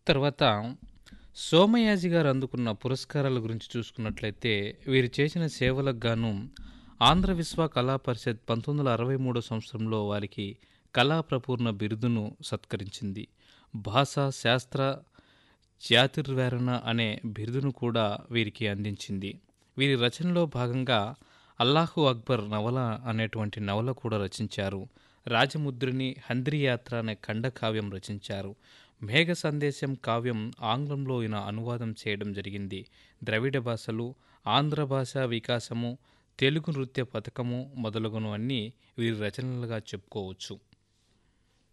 తర్వాత సోమయాజి గారు అందుకున్న పురస్కారాల గురించి చూసుకున్నట్లయితే వీరు చేసిన సేవలకు గాను ఆంధ్ర విశ్వ కళా పరిషత్ పంతొమ్మిది వందల అరవై మూడో సంవత్సరంలో వారికి కళా ప్రపూర్ణ బిరుదును సత్కరించింది భాషా శాస్త్ర జ్యాతిర్వేరణ అనే బిరుదును కూడా వీరికి అందించింది వీరి రచనలో భాగంగా అల్లాహు అక్బర్ నవల అనేటువంటి నవల కూడా రచించారు రాజముద్రిని హంద్రియాత్ర అనే ఖండకావ్యం రచించారు మేఘ సందేశం కావ్యం ఆంగ్లంలో ఈయన అనువాదం చేయడం జరిగింది ద్రవిడ భాషలు ఆంధ్ర భాష వికాసము తెలుగు నృత్య పథకము మొదలగును అన్నీ వీరి రచనలుగా చెప్పుకోవచ్చు